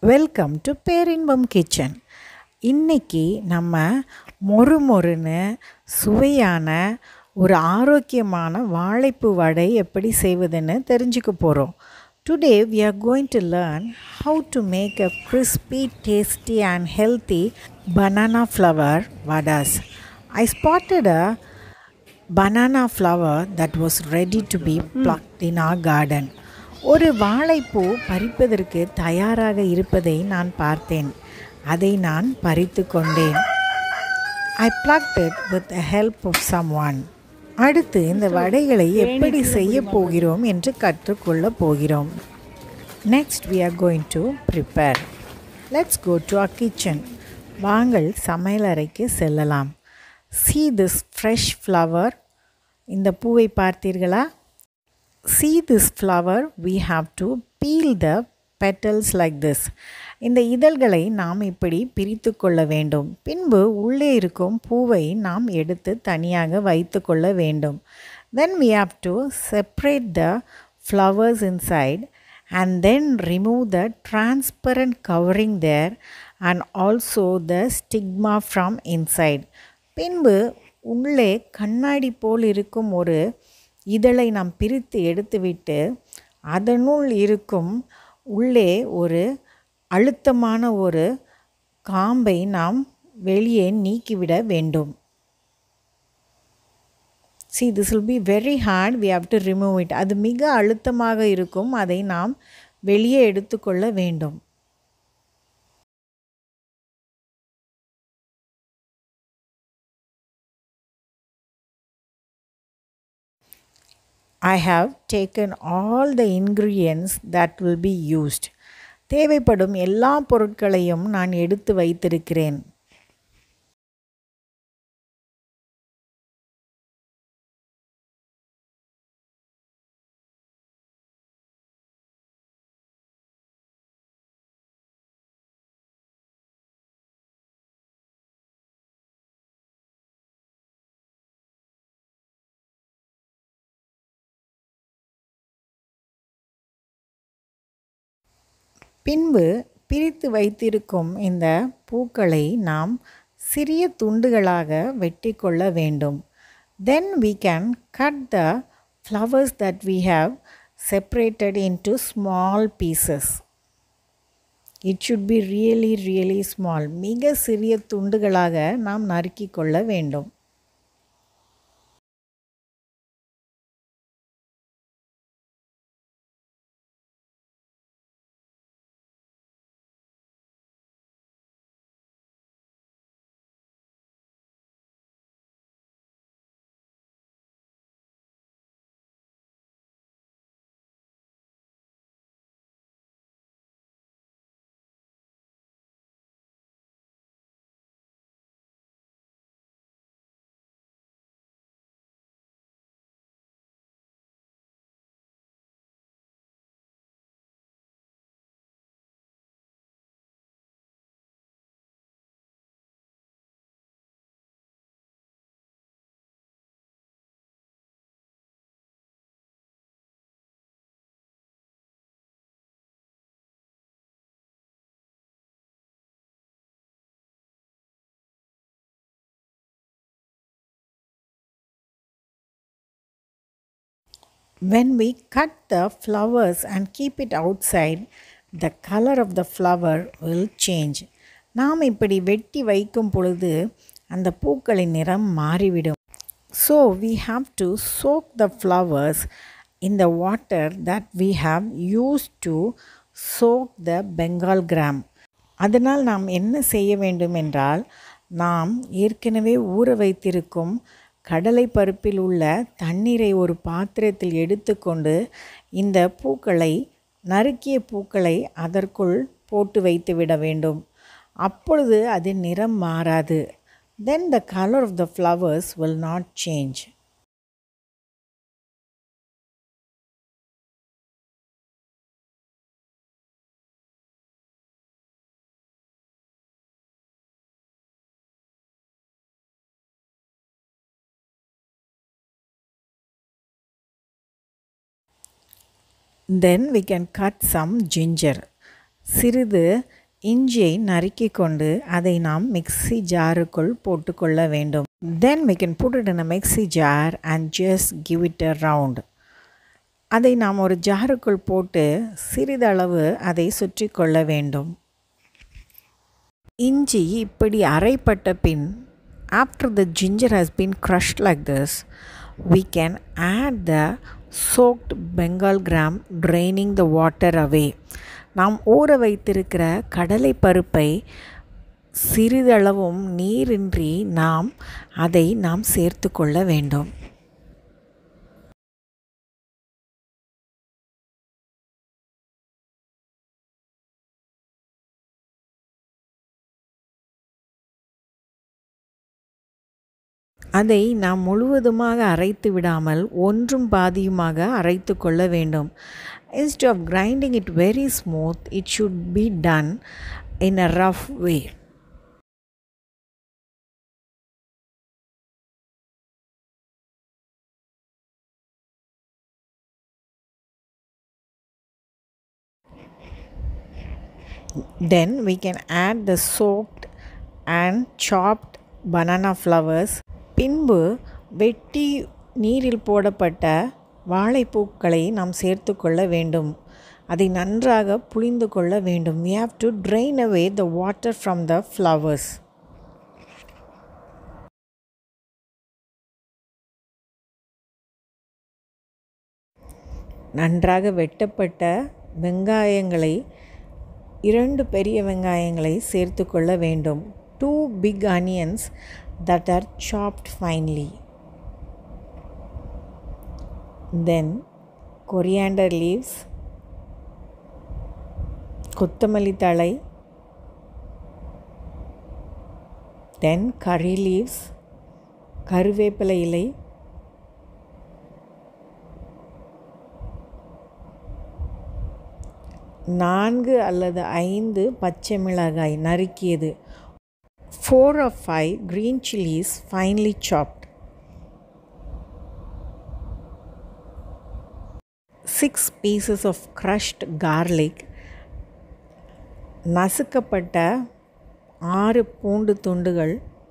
Welcome to பேரின்பம் kitchen இன்னைக்கு நம்ம மொறு மொறுன்னு சுவையான ஒரு ஆரோக்கியமான வாழைப்பூ வடை எப்படி செய்வதுன்னு தெரிஞ்சுக்க போகிறோம் today we are going to learn how to make a crispy tasty and healthy banana flower vadas i spotted a banana flower that was ready to be plucked in our garden ஒரு வாழைப்பூ பறிப்பதற்கு தயாராக இருப்பதை நான் பார்த்தேன் அதை நான் பறித்து கொண்டேன் ஐ plucked it with the help of someone அடுத்து இந்த வடைகளை எப்படி செய்ய போகிறோம் என்று கற்றுக்கொள்ள போகிறோம் next we are going to prepare let's go to our kitchen வாங்கள் சமையலறைக்கு செல்லலாம் see this fresh flower இந்த பூவை பார்த்தீர்களா see this flower we have to peel the petals like this இந்த இதழ்களை நாம் இப்படி பிரித்து கொள்ள வேண்டும் பின்பு உள்ளே இருக்கும் பூவை நாம் எடுத்து தனியாக வைத்து கொள்ள வேண்டும் then we have to separate the flowers inside and then remove the transparent covering there and also the stigma from inside பின்பு உள்ளே கண்ணாடி போல் இருக்கும் ஒரு இதழை நாம் பிரித்து எடுத்துவிட்டு அதனுள் இருக்கும் உள்ளே ஒரு அழுத்தமான ஒரு காம்பை நாம் வெளியே நீக்கிவிட வேண்டும் see this will be very hard we have to remove it அது மிக அழுத்தமாக இருக்கும் அதை நாம் வெளியே எடுத்துக்கொள்ள வேண்டும் I have taken all the ingredients that will be used. தேவைப்படும் எல்லா பொருட்களையும் நான் எடுத்து வைத்திருக்கிறேன் பின்பு பிரித்து வைத்திருக்கும் இந்த பூக்களை நாம் சிறிய துண்டுகளாக வெட்டி கொள்ள வேண்டும் then we can cut the flowers that we have separated into small pieces it should be really really small மிக சிறிய துண்டுகளாக நாம் நறுக்கி கொள்ள வேண்டும் When we cut the flowers and keep it outside, the color of the flower will change. நாம் இப்படி வெட்டி வைக்கும் பொழுது அந்த பூக்களின் நிறம் மாறிவிடும் so we have to soak the flowers in the water that we have used to soak the Bengal gram. அதனால் நாம் என்ன செய்ய வேண்டும் என்றால் நாம் ஏற்கனவே ஊற வைத்திருக்கும் கடலை பருப்பில் உள்ள தண்ணீரை ஒரு பாத்திரத்தில் எடுத்துக்கொண்டு இந்த பூக்களை நறுக்கிய பூக்களை அதற்குள் போட்டு வைத்து விட வேண்டும் அப்பொழுது அது நிறம் மாறாது then the colour of the flowers will not change Then we can cut some ginger. சிறிது இஞ்சியை நறுக்கி கொண்டு அதை நாம் மிக்ஸி ஜாருக்குள் போட்டுக்கொள்ள வேண்டும் then we can put it in a mixie jar and just give it a round அதை நாம் ஒரு ஜாருக்குள் போட்டு சிறிதளவு அதை சுற்றி கொள்ள வேண்டும் இஞ்சி இப்படி அரைப்பட்ட பின் after the ginger has been crushed like this we can add the soaked bengal gram draining the water away நாம் ஊற வைத்திருக்கிற கடலை பருப்பை சிறிதளவும் நீரின்றி நாம் அதை நாம் சேர்த்து கொள்ள வேண்டும் அதை நாம் முழுவதுமாக அரைத்து விடாமல் ஒன்றும் பாதியுமாக அரைத்து கொள்ள வேண்டும் instead of grinding it very smooth it should be done in a rough way then we can add the soaked and chopped banana flowers பின்பு வெட்டி நீரில் போடப்பட்ட வாழைப்பூக்களை நாம் சேர்த்து கொள்ள வேண்டும் அதை நன்றாக புளிந்து கொள்ள வேண்டும் we have to drain away the water from the flowers நன்றாக வெட்டப்பட்ட வெங்காயங்களை இரண்டு பெரிய வெங்காயங்களை சேர்த்து கொள்ள வேண்டும் two big onions that are chopped finely. Then coriander leaves, கொத்தமல்லி தழை தென் கறி லீவ்ஸ் கருவேப்பிலை இலை நான்கு அல்லது ஐந்து பச்சை மிளகாய் நறுக்கியது four or five green chilies finely chopped, six pieces of crushed garlic, நசுக்கப்பட்ட ஆறு பூண்டு துண்டுகள்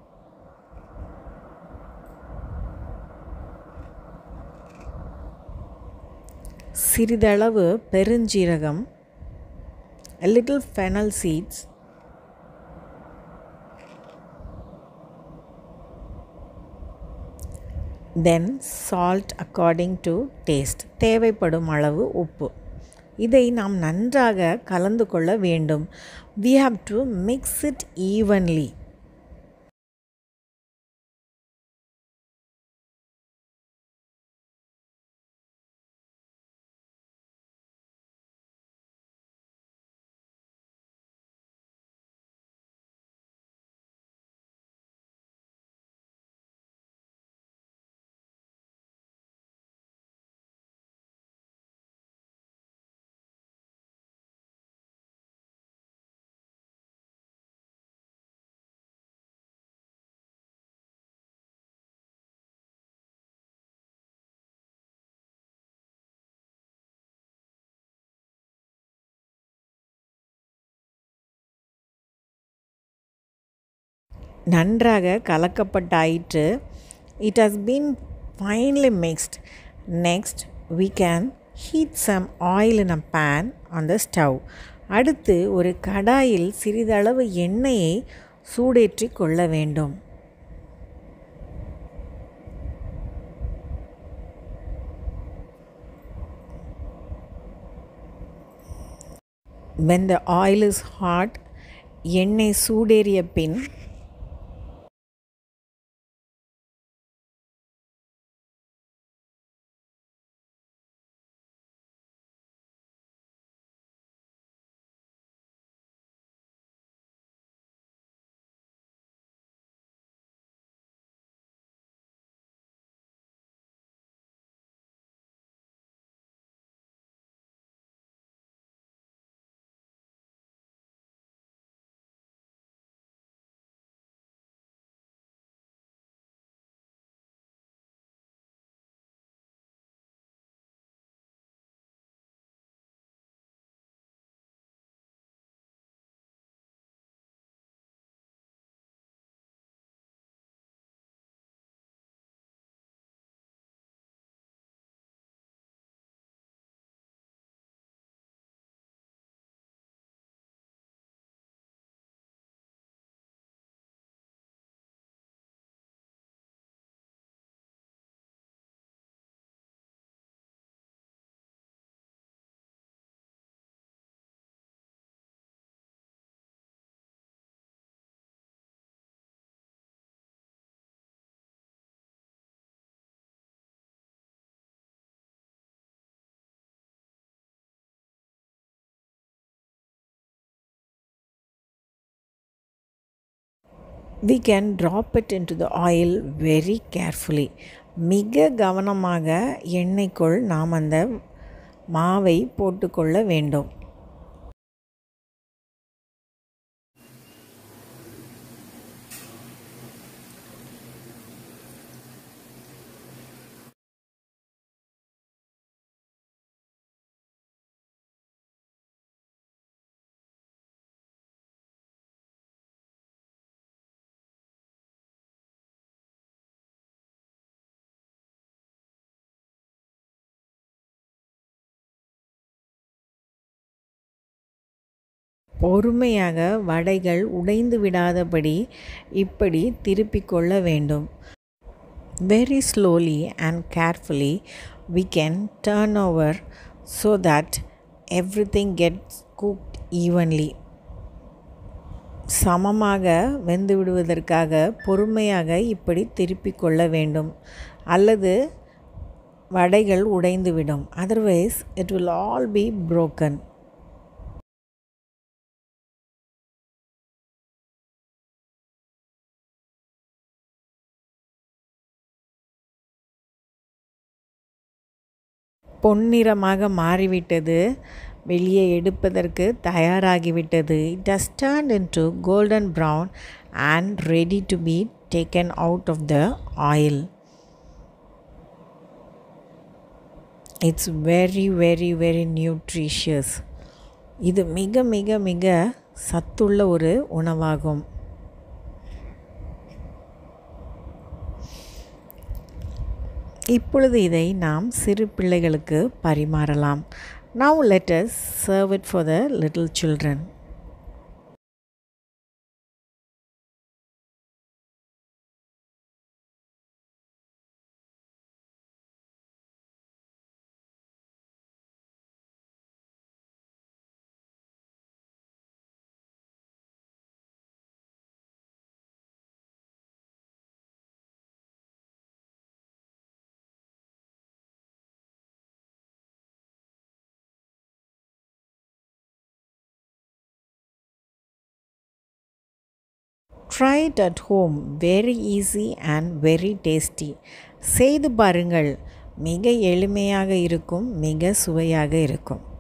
சிறிதளவு பெருஞ்சீரகம் a little fennel seeds then salt according to taste தேவைப்படும் அளவு உப்பு இதை நாம் நன்றாக கலந்து கொள்ள வேண்டும் we have to mix it evenly நன்றாக கலக்கப்பட்டாயிற்று it has been finely mixed next we can heat some oil in a pan on the stove அடுத்து ஒரு கடாயில் சிறிதளவு எண்ணெயை சூடேற்றி கொள்ள வேண்டும் when the oil is hot எண்ணெய் சூடேறிய பின் we can drop it into the oil very carefully மிக கவனமாக எண்ணெய்க்குள் நாம் அந்த மாவை போட்டுக்கொள்ள வேண்டும் பொறுமையாக வடைகள் உடைந்து விடாதபடி இப்படி திருப்பிக் கொள்ள வேண்டும் very slowly and carefully we can turn over so that everything gets cooked evenly சமமாக வெந்து விடுவதற்காக பொறுமையாக இப்படி திருப்பிக் கொள்ள வேண்டும் அல்லது வடைகள் உடைந்துவிடும் otherwise it will all be broken பொன்னிறமாக மாறிவிட்டது வெளியே எடுப்பதற்கு தயாராகிவிட்டது it has turned into golden brown and ready to be taken out of the oil it's very very very nutritious இது மிக மிக மிக சத்துள்ள ஒரு உணவாகும் இப்பொழுது இதை நாம் சிறு பிள்ளைகளுக்கு பரிமாறலாம் now let us serve it for the little children try it at home very easy and very tasty செய்து பாருங்கள் மிக எளிமையாக இருக்கும் மிக சுவையாக இருக்கும்